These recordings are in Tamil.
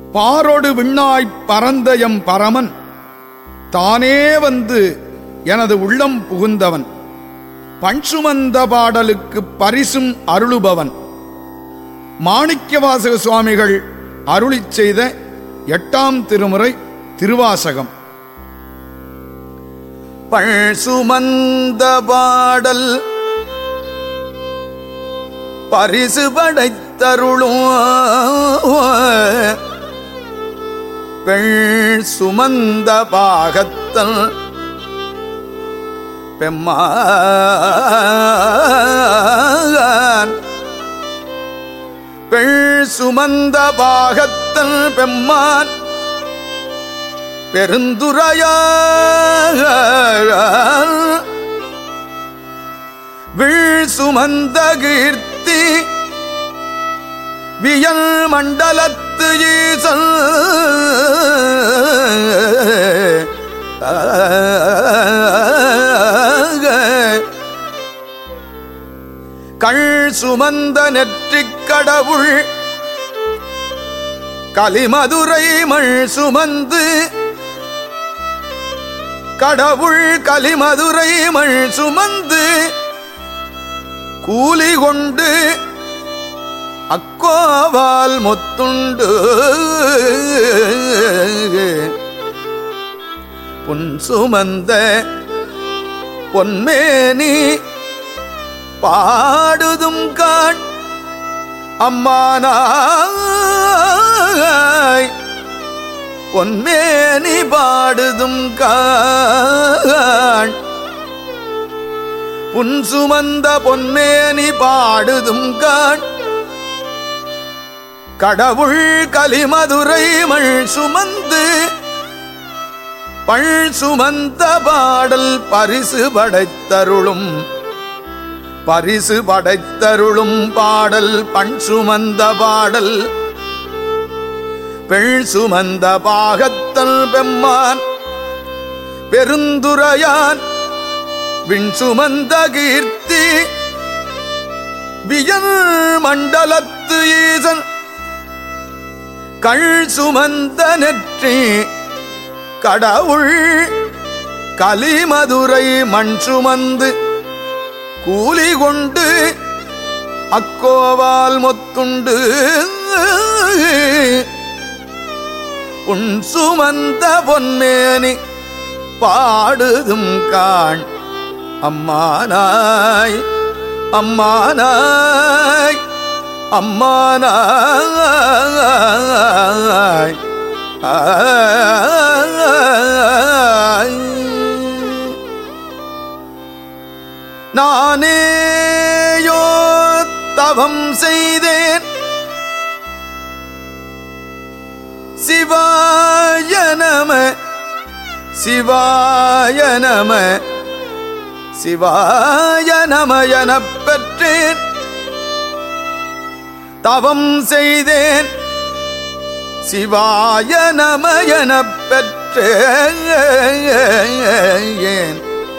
பாரொடு விண்ணாய்ப் பரந்த எம் பரமன் தானே வந்து எனது உள்ளம் புகுந்தவன் பஞ்சுமந்த பாடலுக்கு பரிசும் அருளுபவன் மாணிக்கவாசக சுவாமிகள் அருளிச் செய்த எட்டாம் திருமுறை திருவாசகம் பள் சுமந்த பாடல் பரிசு படைத்தருளும் பெண் சுமந்த பாகத்தல் பெம்மான் பெண் சுமந்த பாகத்தல் பெம்மான் பெருந்துரையார் வீழ் சுமந்த கீர்த்தி வியல் மண்டலத்து ஈசல் கள் சுமந்த நெற்றிக் கடவுள் கலிமதுரை மண் சுமந்து கடவுள் கலிமதுரை மண் சுமந்து கூலி கொண்டு அக்கோவால் முத்துண்டு புன் சுமந்த பொன்மேனி பாடுதும் காண் அம்மானாய் பொன்மேனி பாடுதும் காண் புன் சுமந்த பொன்மேனி பாடுதும் காண் கடவுள் கலிமதுரை மண் சுமந்து பள் சுமந்த பாடல் பரிசு படைத்தருளும் பரிசு படைத்தருளும் பாடல் பண் சுமந்த பாடல் பெண் சுமந்த பாகத்தல் பெம்மான் பெருந்துரையான் விண் சுமந்த கீர்த்தி வியல் மண்டலத்து ஈசன் கள் சுமந்த நெற்றி கடவுள் கலிமதுரை மண் சுமந்து கூலி கொண்டு அக்கோவால் மொத்துண்டு உன் சுமந்த பொன்மேனி பாடுதும் காண் அம்மானாய் அம்மானாய் அம்மானாய் ஆய். நானேயோ தவம் செய்தேன் சிவாய நம சிவாய நம சிவாய நம எனப் பெற்றேன் தவம் செய்தேன் சிவாய நம எனப் பெற்றேன்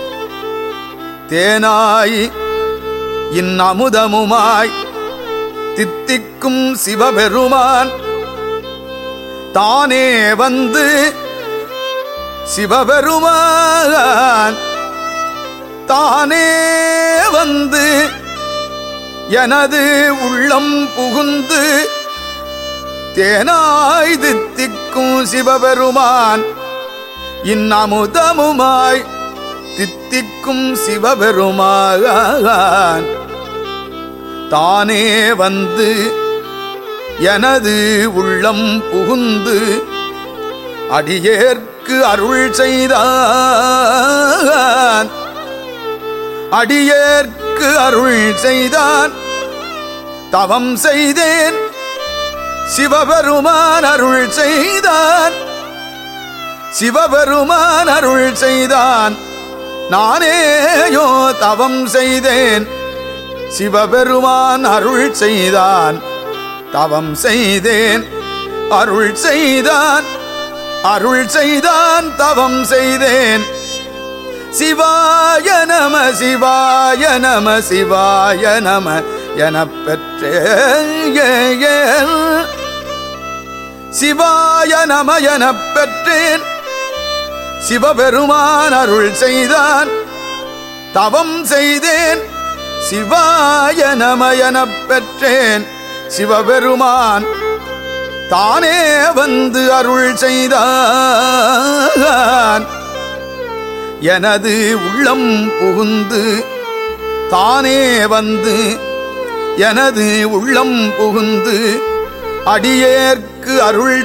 தேனாய் இன்னமுதமுமாய் தித்திக்கும் சிவபெருமான் தானே வந்து சிவபெருமான் தானே வந்து எனது உள்ளம் புகுந்து தேனாய் தித்திக்கும் சிவபெருமான் இன்னமுதமுமாய் தித்திக்கும் சிவபெருமான் தானே வந்து எனது உள்ளம் புகுந்து அடியேற்கு அருள் செய்தான் அடியேற்கு அருள் செய்தான் தவம் செய்தேன் சிவபெருமான் அருள் செய்தான் சிவபெருமான் அருள் செய்தான் நானேயோ தவம் செய்தேன் சிவபெருமான் அருள் செய்தான் தவம் செய்தேன் அருள் செய்தான் அருள் செய்தான் தவம் செய்தேன் சிவாய நம சிவாய நம சிவாய நம எனப் பெற்றேன் சிவாய நமயனப் பெற்றேன் சிவபெருமான் அருள் செய்தான் தவம் செய்தேன் சிவாய நமயனப் பெற்றேன் சிவபெருமான் தானே வந்து அருள் செய்தான் எனது உள்ளம் புகுந்து தானே வந்து எனது உள்ளம் புகுந்து அடியேற்கு அருள்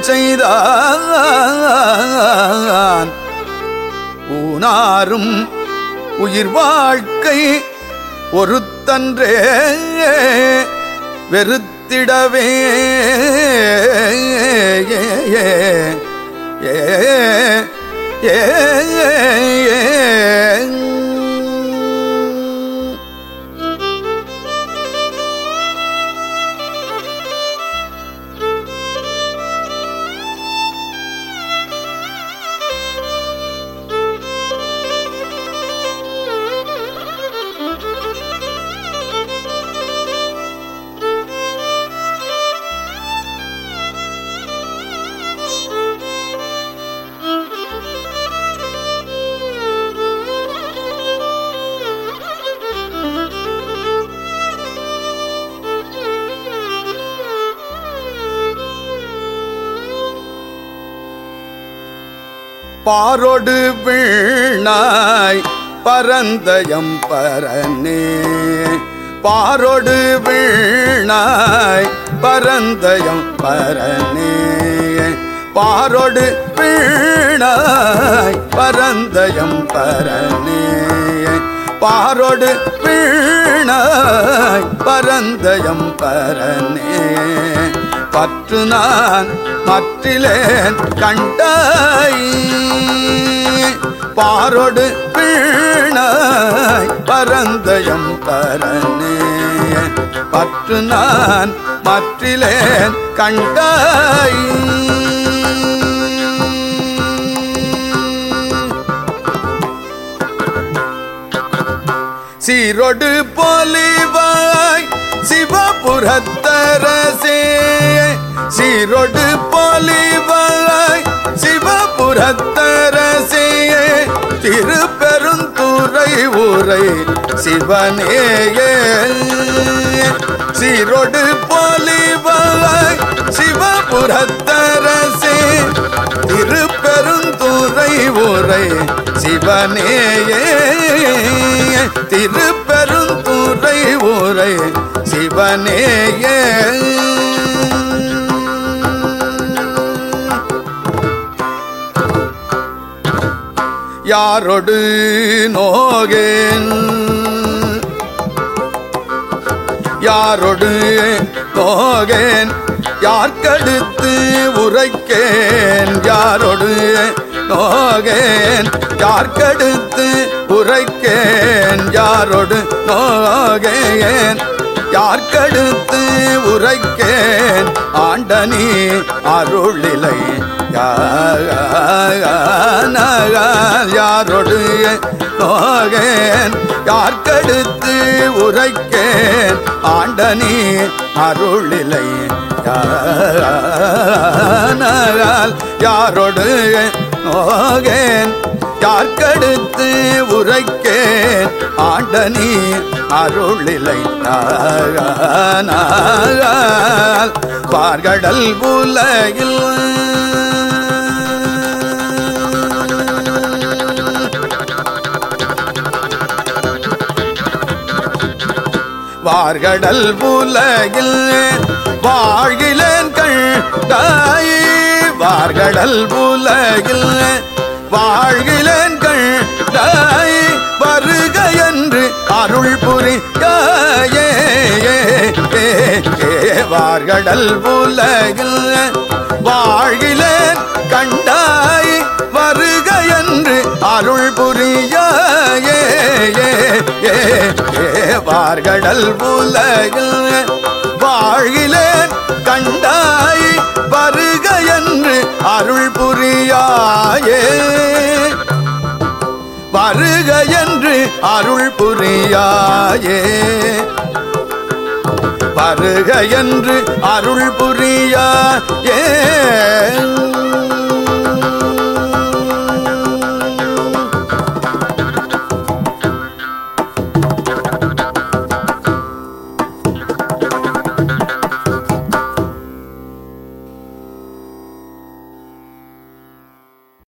செய்தான் ஊனாரும் உயிர் வாழ்க்கை ஒருத்தன்றே வெறுத்திடவே ஏ ஏ ஏ பாரொடு வீணாய் பரந்தயம் பரனே பாரொடு வீணாய் பரந்தயம் பரனே பாரொடு வீணாய் பரந்தயம் பரனே பாரொடு வீணாய் பரந்தயம் பரனே பற்று நான் மற்றிலேன் கண்டாய் பாரொடு வீணாய் பரந்தயம் பரனே பற்று நான் மற்றிலேன் கண்டாய் சீரொடு பொலிவாய் சிவபுரத்தரசே சீரொடு பொலிவாய் சிவபுரத்தரசே திருப்பெருந்துறை ஊரை சிவனேயே சீரொடு பொலிவாய் சிவபுரத்தரசே திருப்பெருந்துறை ஊரை சிவனேயே திருப்பெருந்துறை ஊரை சிவனேயே யாரொடு நோகேன் யாரொடு நோகேன் யார்கடுத்து உரைக்கேன் யாரொடு நோகேன் யார்கடுத்து உரைக்கேன் யாரொடு நோகேன் யார்கடுத்து உரைக்கேன் ஆண்டனி அருளிலை யாரொடு நோகேன் யார்கடுத்து உரைக்கேன் ஆண்டனி அருளிலை யாரொடு நோகேன் யார்கடுத்து உரைக்கேன் ஆண்டனி அருளிலை பார்கடல் உலகில் வார்கடல் உலகில் வாழ்கிலேன் கண்டாய் வார்கடல் உலகில் வாழ்கிலேன் கண்டாய் வருக என்று அருள் புரியாயே வார்கடல் உலகில் வாழ்கிலேன் கண்டாய் வருக என்று அருள் புரியாயே வார்கடல் உலகில் வாழ்கிலேன் கண்டாய் வருக என்று அருள் புரியாயே வருக என்று அருள் புரியாயே வருக என்று அருள் புரியாயே